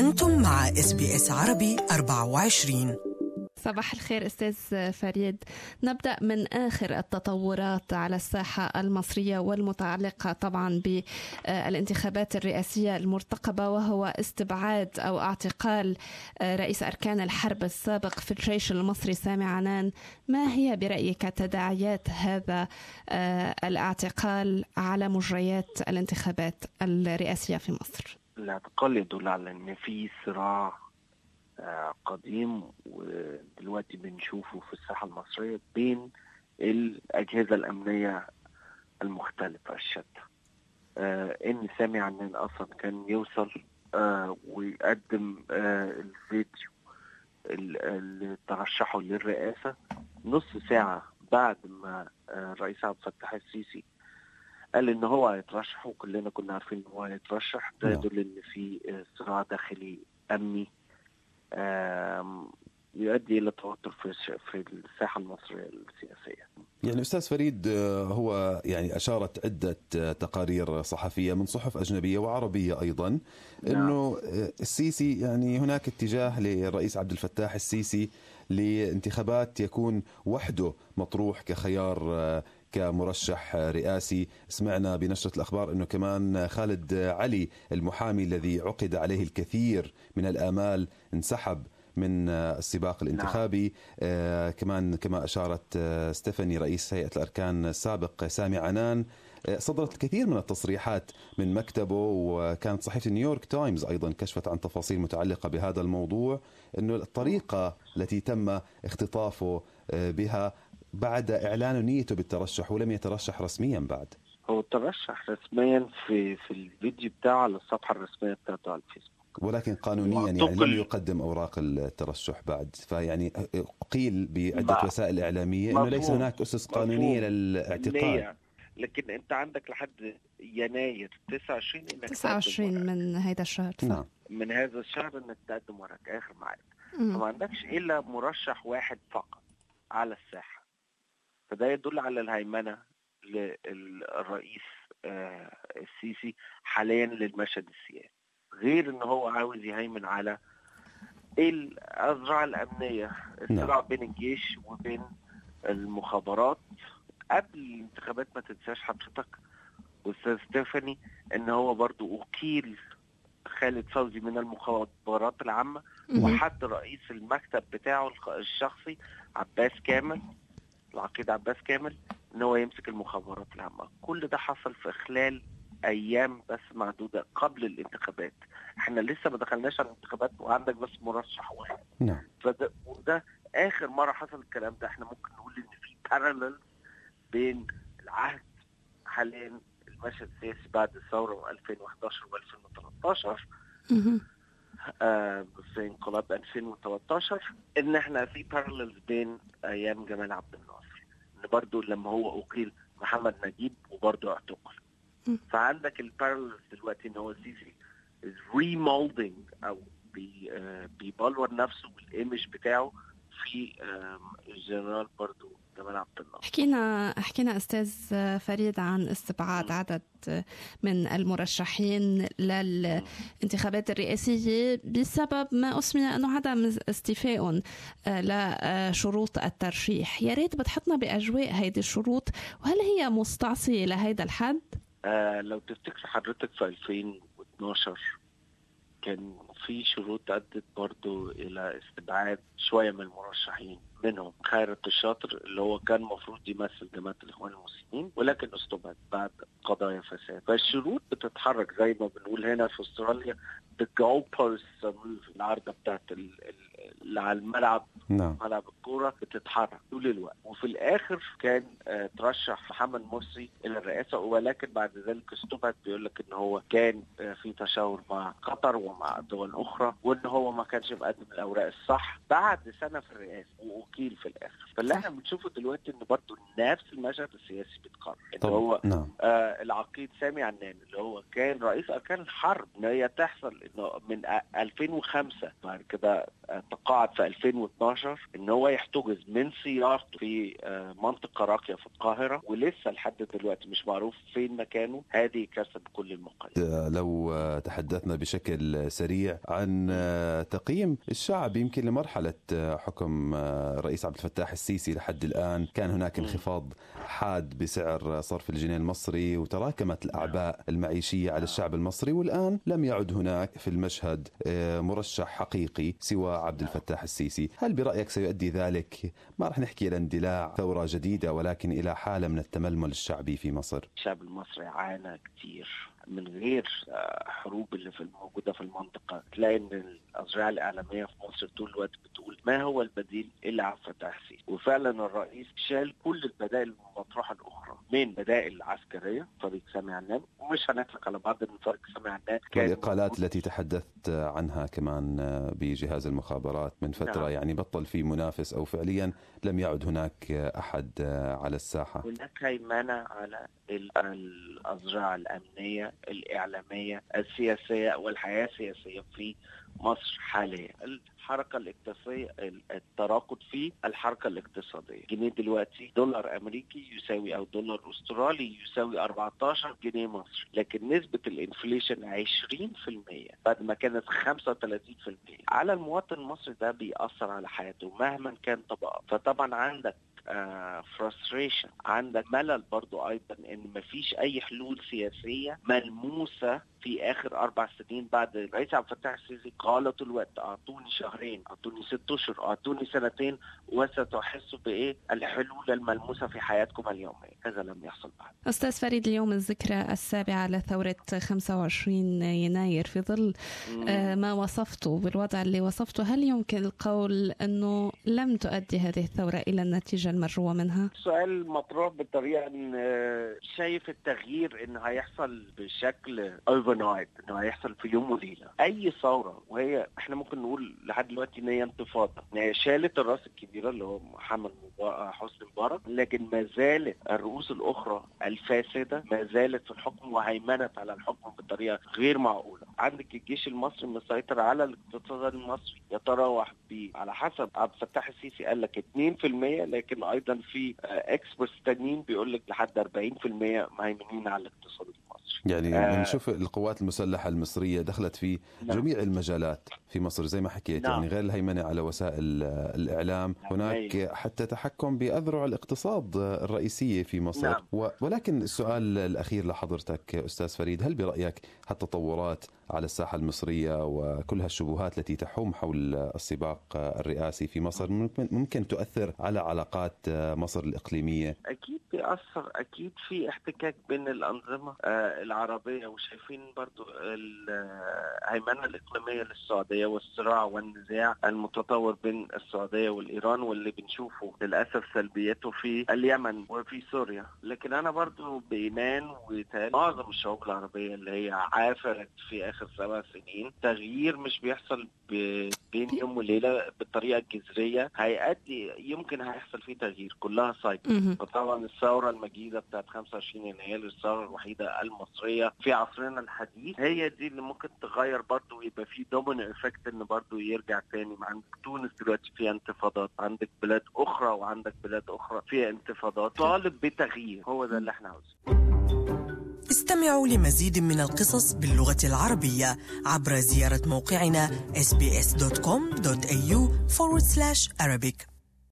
أنتم مع اس بي اس عربي 24 صباح الخير استاذ فريد نبدا من اخر التطورات على الساحه المصريه والمتعلقه طبعا بالانتخابات الرئاسيه المرتقبه وهو استبعاد او اعتقال رئيس اركان الحرب السابق في الجيش المصري سامي عنان ما هي برايك تداعيات هذا الاعتقال على مجريات الانتخابات الرئاسيه في مصر الاعتقال يدل على ان في صراع قديم ودلوقتي بنشوفه في الساحه المصريه بين الاجهزه الامنيه المختلفه الشتى آه ان سامي عنان اصلا كان يوصل آه ويقدم آه الفيديو اللي ترشحه للرئاسه نص ساعه بعد ما آه رئيس عبد الفتاح السيسي قال ان هو هيترشح وكلنا كنا عارفين ان هو هيترشح ده يدل ان في صراع داخلي امني يؤدي الى توتر في في الساحه المصريه السياسيه. يعني استاذ فريد هو يعني اشارت عده تقارير صحفيه من صحف اجنبيه وعربيه ايضا انه السيسي يعني هناك اتجاه للرئيس عبد الفتاح السيسي لانتخابات يكون وحده مطروح كخيار كمرشح رئاسي سمعنا بنشرة الأخبار أنه كمان خالد علي المحامي الذي عقد عليه الكثير من الآمال انسحب من السباق الانتخابي نعم. آه كمان كما أشارت آه ستيفاني رئيس هيئة الأركان السابق سامي عنان آه صدرت الكثير من التصريحات من مكتبه وكانت صحيفة نيويورك تايمز أيضا كشفت عن تفاصيل متعلقة بهذا الموضوع أنه الطريقة التي تم اختطافه بها بعد اعلان نيته بالترشح ولم يترشح رسميا بعد هو ترشح رسميا في في الفيديو بتاعه على الصفحه الرسميه بتاعته على الفيسبوك ولكن قانونيا يعني لم يقدم اوراق الترشح بعد فيعني قيل بعده وسائل اعلاميه انه ليس هناك اسس قانونيه للاعتقال لكن انت عندك لحد يناير 29 انك 29 من هذا الشهر نعم من هذا الشهر انك تقدم ورق اخر ميعاد فما عندكش الا مرشح واحد فقط على الساحه فده يدل على الهيمنة للرئيس آه السيسي حاليا للمشهد السياسي غير ان هو عاوز يهيمن على الأذرع الأمنية الصراع بين الجيش وبين المخابرات قبل الانتخابات ما تنساش حضرتك أستاذ ستيفاني ان هو برضو وكيل خالد فوزي من المخابرات العامة وحتى رئيس المكتب بتاعه الشخصي عباس كامل العقيد عباس كامل ان هو يمسك المخابرات العامه كل ده حصل في خلال ايام بس معدوده قبل الانتخابات احنا لسه ما دخلناش على الانتخابات وعندك بس مرشح واحد نعم فده وده اخر مره حصل الكلام ده احنا ممكن نقول ان في بارالل بين العهد حاليا المشهد السياسي بعد الثوره 2011 و2013 آه في انقلاب 2013 ان احنا في بارللز بين ايام جمال عبد الناصر ان برضه لما هو اقيل محمد نجيب وبرضه اعتقل فعندك البارللز دلوقتي ان هو السيسي از ريمولدنج او بي آه بيبلور نفسه بالايمج بتاعه في آه الجنرال برضه جمال عبد الناصر حكينا حكينا استاذ فريد عن استبعاد عدد من المرشحين للانتخابات الرئاسيه بسبب ما اسمي انه عدم استيفاء لشروط الترشيح يا ريت بتحطنا باجواء هيدي الشروط وهل هي مستعصيه لهيدا الحد آه لو تفتكر حضرتك في 2012 كان في شروط ادت برضو الى استبعاد شويه من المرشحين منهم خيرت الشاطر اللي هو كان المفروض يمثل جماعه الاخوان المسلمين ولكن استبعد بعد قضايا فساد فالشروط بتتحرك زي ما بنقول هنا في استراليا الجول بوست العارضه بتاعت اللي على الملعب نعم. ملعب الكوره بتتحرك طول الوقت وفي الاخر كان آه ترشح محمد مرسي الى الرئاسه ولكن بعد ذلك استبعد بيقول لك ان هو كان آه في تشاور مع قطر ومع دول اخرى وان هو ما كانش مقدم الاوراق الصح بعد سنه في الرئاسه ووكيل في الاخر فاللي احنا بنشوفه دلوقتي ان برضه نفس المشهد السياسي بيتكرر ان هو نعم. آه العقيد سامي عنان اللي هو كان رئيس اركان الحرب ان هي تحصل انه من 2005 بعد كده تقاعد في 2012 ان هو يحتجز من سيارته في منطقه راقيه في القاهره ولسه لحد دلوقتي مش معروف فين مكانه هذه كارثه بكل المقاييس لو تحدثنا بشكل سريع عن تقييم الشعب يمكن لمرحله حكم الرئيس عبد الفتاح السيسي لحد الان كان هناك انخفاض حاد بسعر صرف الجنيه المصري وتراكمت الاعباء المعيشيه على الشعب المصري والان لم يعد هناك في المشهد مرشح حقيقي سوى عبد الفتاح السيسي، هل برايك سيؤدي ذلك ما راح نحكي الى اندلاع ثوره جديده ولكن الى حاله من التململ الشعبي في مصر؟ الشعب المصري عانى كثير من غير حروب اللي في الموجودة في المنطقة تلاقي ان الأذرع الإعلامية في مصر طول الوقت بتقول ما هو البديل إلا عبد الفتاح السيسي وفعلا الرئيس شال كل البدائل المطروحة الأخرى من بدائل عسكرية فريق سامي عنان ومش هنطلق على بعض من فريق سامي عنان والإقالات التي تحدثت عنها كمان بجهاز المخابرات من فترة نعم. يعني بطل في منافس أو فعليا لم يعد هناك أحد على الساحة هناك هيمنة على الأذرع الأمنية الإعلامية السياسية والحياة السياسية في مصر حاليا الحركة الاقتصادية التراكد في الحركة الاقتصادية جنيه دلوقتي دولار أمريكي يساوي أو دولار أسترالي يساوي 14 جنيه مصري لكن نسبة الانفليشن 20% بعد ما كانت 35% على المواطن المصري ده بيأثر على حياته مهما كان طبقة فطبعا عندك فرستريشن uh, عندك ملل برضو ايضا ان مفيش اي حلول سياسيه ملموسه في اخر اربع سنين بعد الرئيس عبد الفتاح السيسي قال طول الوقت اعطوني شهرين اعطوني ست اشهر اعطوني سنتين وستحسوا بايه الحلول الملموسه في حياتكم اليوميه هذا لم يحصل بعد استاذ فريد اليوم الذكرى السابعه لثوره 25 يناير في ظل مم. ما وصفته بالوضع اللي وصفته هل يمكن القول انه لم تؤدي هذه الثوره الى النتيجه المرجوه منها السؤال مطروح بطريقه ان شايف التغيير انه هيحصل بشكل اوفر نايت انه هيحصل في يوم وليله اي ثوره وهي احنا ممكن نقول لحد دلوقتي ان هي انتفاضه ان هي شالت الراس الكبيره اللي هو محمد حسني مبارك لكن ما زالت الرؤوس الاخرى الفاسده ما زالت في الحكم وهيمنت على الحكم بطريقه غير معقوله عندك الجيش المصري مسيطر على الاقتصاد المصري يتراوح ب على حسب عبد الفتاح السيسي قال لك 2% لكن ايضا في اكسبرتس تانيين بيقول لك لحد 40% مهيمنين على الاقتصاد المصري يعني آه بنشوف القوات المسلحه المصريه دخلت في نعم. جميع المجالات في مصر زي ما حكيت نعم. يعني غير الهيمنه على وسائل الاعلام نعم. هناك نعم. حتى تحكم باذرع الاقتصاد الرئيسيه في مصر نعم. ولكن السؤال الاخير لحضرتك استاذ فريد هل برايك هالتطورات على الساحه المصريه وكل هالشبهات التي تحوم حول السباق الرئاسي في مصر ممكن تؤثر على علاقات مصر الاقليميه؟ اكيد بيأثر اكيد في احتكاك بين الانظمه العربيه وشايفين برضو الهيمنه الاقليميه للسعوديه والصراع والنزاع المتطور بين السعوديه والايران واللي بنشوفه للاسف سلبياته في اليمن وفي سوريا لكن انا برضو بايمان معظم الشعوب العربيه اللي هي عافرت في اخر سبع سنين تغيير مش بيحصل بين يوم وليله بالطريقه الجذريه هيؤدي يمكن هيحصل فيه تغيير كلها سايكل فطبعا الثوره المجيده بتاعت 25 يناير الثوره الوحيده المصريه في عصرنا الحديث هي دي اللي ممكن تغير برضه ويبقى في دومين افكت ان برضه يرجع تاني عندك تونس دلوقتي فيها انتفاضات عندك بلاد اخرى وعندك بلاد اخرى فيها انتفاضات طالب بتغيير هو ده اللي احنا عاوزينه استمعوا لمزيد من القصص باللغة العربية عبر زيارة موقعنا sbs.com.au forward slash Arabic